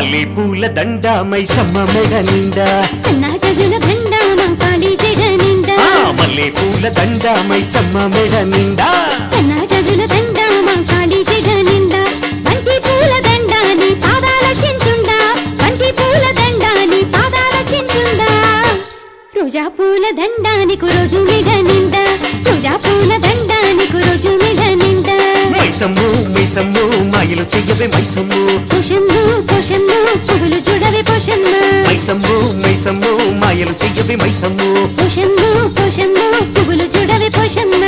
మల్లె పూల దండ మైసమ్మ మెడ నిండా సన్నాజజుల దండ మంకాళి జడ నిండా ఆ, మల్లె పూల దండ మైసమ్మ మెడ నిండా సన్నాజజుల దండ మంకాళి జడ నిండా బంతి పూల దండ నీ పాదాల చింతుండా బంతి పూల దండ నీ పాదాల చింతుండా రోజా పూల దండానికి రోజు మెడ నిండా రోజా పూల దండానికి రోజు మెడ నిండా మైసమ్ము మైసమ్ము మాయలు చెయ్యవే మైసమ్ము పోషమ్ము పోషమ్ము పువ్వులు చూడవే పోషమ్మ మైసమ్ము మైసమ్ము మాయలు చెయ్యవే మైసమ్ము పోషమ్ము పోషమ్ము పువ్వులు చూడవే పోషమ్మ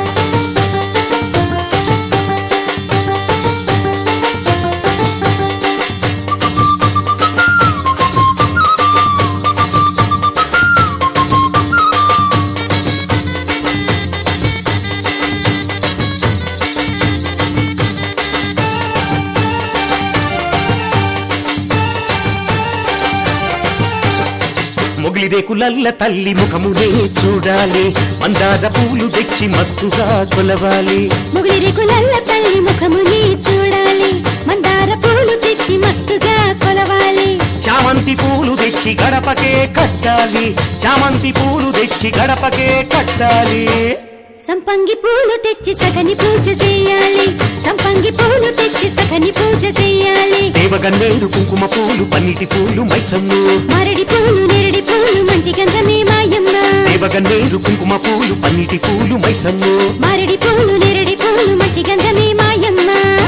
మొగిలిరేకులల్ల తల్లి ముఖమునే చూడాలి మందార పూలు తెచ్చి మస్తుగా కొలవాలి ముగిలి రేకులల్ల తల్లి ముఖముని చూడాలి మందార పూలు తెచ్చి మస్తుగా కొలవాలి చామంతి పూలు తెచ్చి గడపకే కట్టాలి చామంతి పూలు తెచ్చి గడపకే కట్టాలి సంపంగి పూలు తెచ్చి సగని పూజ చేయాలి సంపంగి పూలు తెచ్చి సగని పూజ చేయాలి దేవగన్నేరు కుంకుమ పూలు పన్నిటి పూలు మైసమ్ము మరడి పూలు నెరడి పూలు మంచి గంధమే మాయమ్మ దేవగన్నేరు కుంకుమ పూలు పన్నిటి పూలు మైసమ్ము మరడి పూలు నెరడి పూలు మంచి గంధమే మాయమ్మ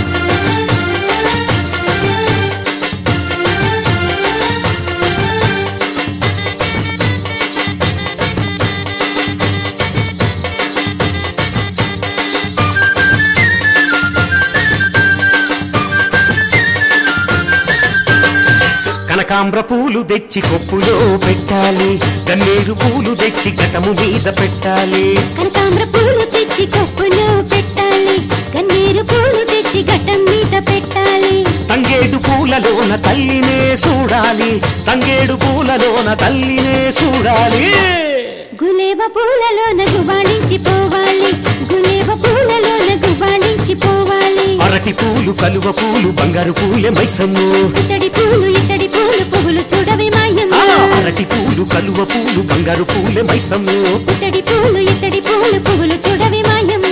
కనకాంబ్ర పూలు తెచ్చి కొప్పులో పెట్టాలి గన్నేరు పూలు తెచ్చి ఘటము మీద పెట్టాలి కనకాంబర పూలు తెచ్చి కప్పులో పెట్టాలి గన్నేరు పూలు తెచ్చి ఘట్టం మీద పెట్టాలి తంగేడు పూలలోన తల్లినే చూడాలి తంగేడు పూలలోన తల్లినే చూడాలి గులేబ పూలలోన గుబాళించి పోవాలి గులేబ పూలలోన గుబాళించి పోవాలి అరటి పూలు కలువ పూలు బంగారు పూలే మైసమ్ము ఇతడి పూలు ఇతడి పూలు పువ్వులు చూడవి మాయమ్మ ఆ, అరటి పూలు కలువ పూలు బంగారు పూలే మైసమ్ము ఇతడి పూలు ఇతడి పూలు పువ్వులు చూడవి మాయమ్మ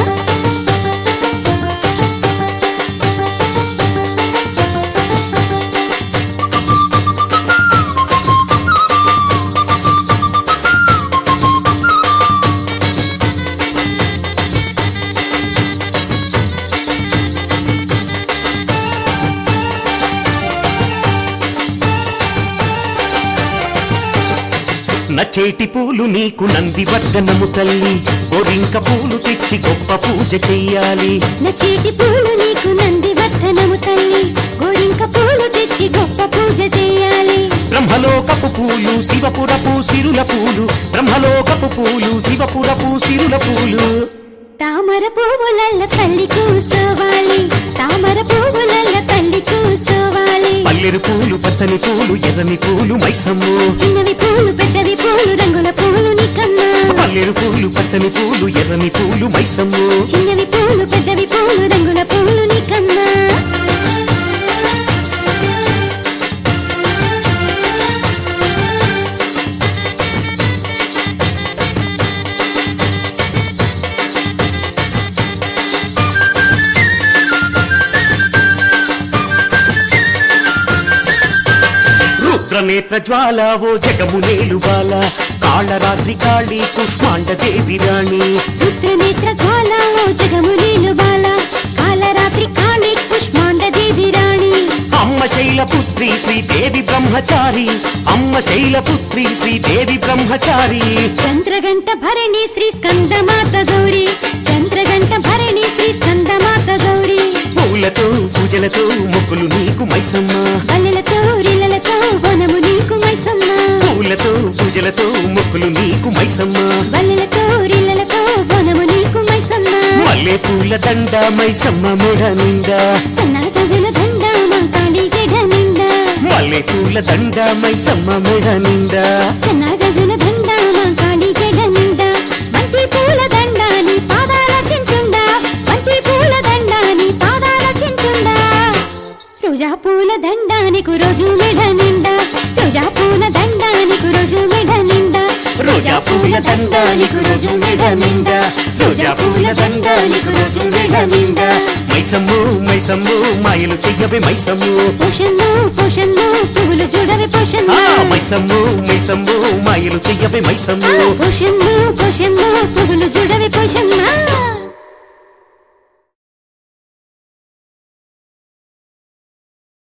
నచేటి పూలు నీకు నంది వర్ధనము తల్లి గోరింక పూలు తెచ్చి గొప్ప పూజ చెయ్యాలి నచ్చేటి పూలు నీకు నంది వర్ధనము తల్లి గోరింక పూలు తెచ్చి గొప్ప పూజ చేయాలి బ్రహ్మలోకపు పూలు శివపురపు సిరుల పూలు బ్రహ్మలోకపు పూలు శివపురపు సిరుల పూలు తామర పువ్వులల్ల తల్లి కూసోవాలి తామర పువ్వులల్ల తల్లి కూసోవాలి పల్లెరు పూలు పచ్చని పూలు ఎర్రని పూలు మైసమ్ము చిన్నవి పూలు పెద్దవి పూలు రంగుల పూలు నీకన్నా పల్లెరు పూలు పచ్చని పూలు ఎర్రని పూలు మైసమ్ము చిన్నవి పూలు పెద్దవి పూలు రంగుల పూలు నీకన్నా రుద్రనేత్ర జ్వాల ఓ జగము నేలువాల కాళరాత్రి కాళీ కుష్మాండ దేవి రాణి రుద్రనేత్ర జ్వాల ఓ జగము నీలు బాల కాలరాత్రి కాళీ పుష్మాండ దేవి రాణి అమ్మ శైలపుత్రి శ్రీదేవి బ్రహ్మచారి అమ్మ శైలపుత్రి శ్రీదేవి బ్రహ్మచారి చంద్రగంట భరణి శ్రీ స్కందమాత గౌరి చంద్రగంట భరణి శ్రీ స్కందమాత గౌరి పూలతో పూజలతో మొక్కులు నీకు మైసమ్మ బల్లెలతో రిల్లలతో వనము నీకు మైసమ్మ పూలతో పూజలతో మొక్కులు నీకు మైసమ్మ బల్లెలతో రిల్లలతో వనము నీకు మైసమ్మ మల్లె పూల దండ మైసమ్మ మొడ నిండా సన్నాజజుల దండ మంకాళి జడ నిండా మల్లె పూల దండ మైసమ్మ మెడ నిండా సన్నాజజుల దండ మంకాళి జడ నిండా బంతి పూల దండ నీ పాదాల చింతుండా బంతి పూల దండ నీ పాదాల చింతుండా రోజా పూల దండ నీకు రోజు రోజా పూల దండ నీకు రోజు మెడ నిండా రోజా పూల దండ నీకు రోజు మెడ నిండా మైసమ్ము మైసమ్ము మాయలు చెయ్యవే మైసమ్ము పోషన్ను పోషన్ను పువ్వులు చూడవి పోషన్ను ఆ మైసమ్ము మైసమ్ము మాయలు చెయ్యవే మైసమ్ము పోషన్ను పోషన్ను పువ్వులు చూడవి పోషన్ను